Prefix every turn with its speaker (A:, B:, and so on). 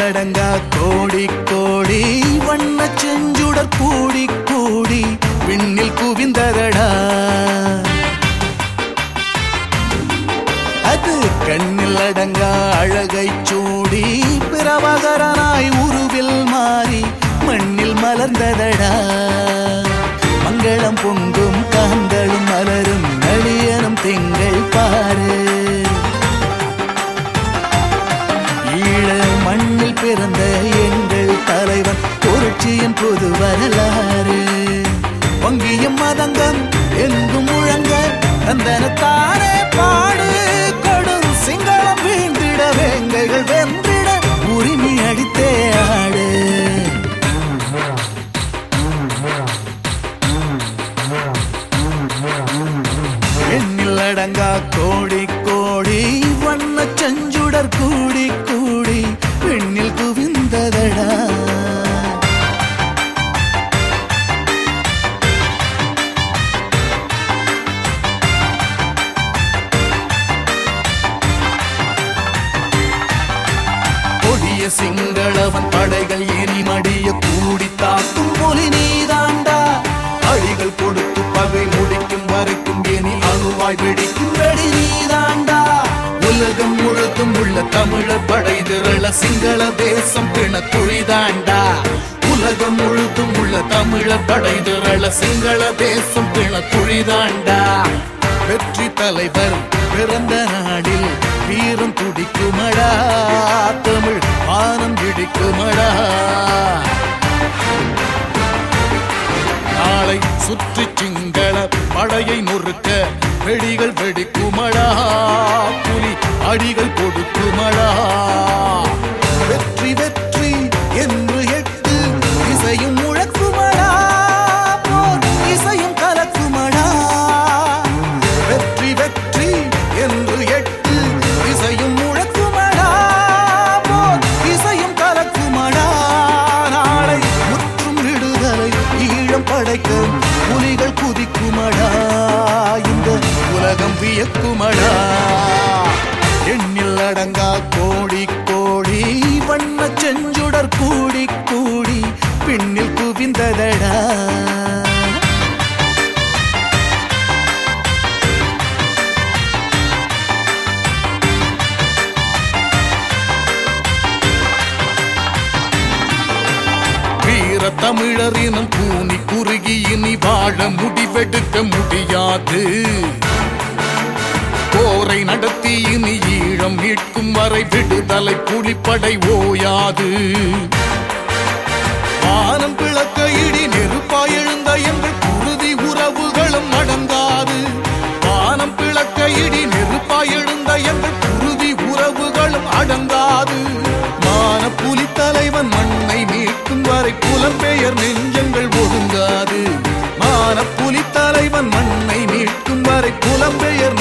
A: எண்ணிலடங்கா கோடி கோடி வண்ண செஞ்சுடர் கூடி கூடி விண்ணில் குவிந்ததடா அது கண்ணில் அடங்கா அழகை சூடி பிரபகரனாய் உருவில் மாறி மண்ணில் மலர்ந்ததடா மங்களம் பொங்கும் காந்தளும் மலரும் நளியனும் திங்கள் பாரு ஈழ மண்ணில் பிறந்த எங்கள் தலைவன் புரட்சியின் புது வரலாறு வங்கியும் மதங்கம் எங்கும் முழங்க தந்தனத்தானே பாடு கொடும் சிங்களம் வீழ்ந்திட வேங்கைகள் வென்றிட உரிமை அடித்தே ஆடு எண்ணில் அடங்கா கோடி கோடி வண்ண செஞ்சுடர் கூடி கூடி பெண்ணில் குவிந்ததடா கொடிய சிங்களவன் படைகள் எரி மடிய கூடி தாக்கும் மொழி நீதாண்டா அழிகள் கொடுத்து பகை முடிக்கும் வரைக்கும் எனி அணுவாய் வெடிக்கும் வெடி நீதாண்டா உலகம் முழுதும் உள்ள தமிழர் படை திரள சிங்கள தேசம் பிண துழிதாண்டா உலகம் முழுதும் உள்ள தமிழர் படை திரள சிங்கள தேசம் பிண துழிதாண்டா வெற்றி தலைவர் பிறந்த நாளில் வீரம் துடிக்குமடா தமிழ் வானம் இடிக்குமடா நாளை சுற்றி சிங்கள படையை நொறுக்க வெடிகள் வெடிக்குமடா புலி அடிகள் கொடுக்குமடா வெற்றி வெற்றி என்று எட்டு இசையும் முழக்குமடா போர் இசையும் கலக்குமடா வெற்றி வெற்றி என்று எட்டு இசையும் முழக்குமடா போர் இசையும் கலக்குமடா நாளை முற்றும் விடுதலை ஈழம் படைக்க புலிகள் குதிக்குமடா இந்த உலகம் வியக்குமடா எண்ணில் அடங்கா கோடி கோடி வண்ண செஞ்சுடர் கூடி கூடி பின்னில் குவிந்ததடா வீர தமிழரினம் கூனி குறுகி இனி வாழ முடிவெடுக்க முடியாது போரை நடத்தி இனி ஈழம் மீட்கும் வரை விடுதலை புலிப்படை ஓயாது வானம் பிளக்க இடி நெருப்பாய் எழுந்த எங்கள் குருதி உறவுகளும் அடங்காது வானம் பிளக்க இடி நெருப்பாய் எழுந்த எங்கள் குருதி உறவுகளும் அடங்காது மான புலி தலைவன் மண்ணை மீட்கும் வரை புலம்பெயர் நெஞ்சங்கள் ஒதுங்காது மான புலி தலைவன் மண்ணை மீட்கும் வரை புலம்பெயர்